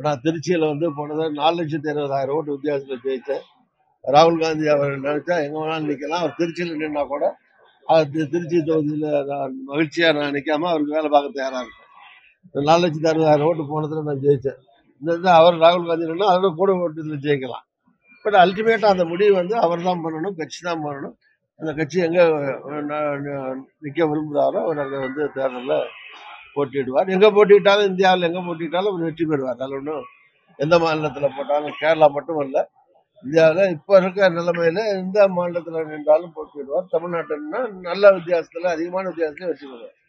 இப்ப நான் திருச்சியில வந்து போனது நாலு லட்சத்தி இருபதாயிரம் ஓட்டு வித்தியாசத்தில் ஜெயிச்சேன் ராகுல் காந்தி அவர் நினைச்சா எங்க வேணாலும் நிக்கலாம் அவர் திருச்சியில் நின்னா கூட அவர் தி- திருச்சி தொகுதியில நான் மகிழ்ச்சியா நான் நிக்காம அவருக்கு வேலை பார்க்க தயாரா இருக்கேன் நாலு லட்சத்தி அறுபதாயிரம் ஓட்டு போனதுல நான் ஜெயிச்சேன் இந்த இது அவர் ராகுல் காந்தி நின்னா அதோட கூட ஓட்டு இதுல ஜெயிக்கலாம் பட் அல்டிமேட்டா அந்த முடிவு வந்து அவர் தான் பண்ணணும் கட்சி தான் பண்ணணும் அந்த கட்சி எங்க அஹ், ந- ந- நிக்க விரும்புகிறாரோ அவர் அங்க வந்து தேர்தலில் போட்டியிடுவார் எங்க போட்டியிட்டாலும் இந்தியாவில் எங்க போட்டியிட்டாலும் அவர் வெற்றி பெறுவார் அதில் ஒன்றும் எந்த மாநிலத்தில் போட்டாலும் கேரளா மட்டும் இல்ல இந்தியாவில் இப்போ இருக்க நிலைமையில எந்த மாநிலத்தில் நின்றாலும் போட்டியிடுவார் தமிழ்நாட்டில்னா நல்ல வித்தியாசத்தில் அதிகமான வித்தியாசத்தில் வெற்றி பெறுவார்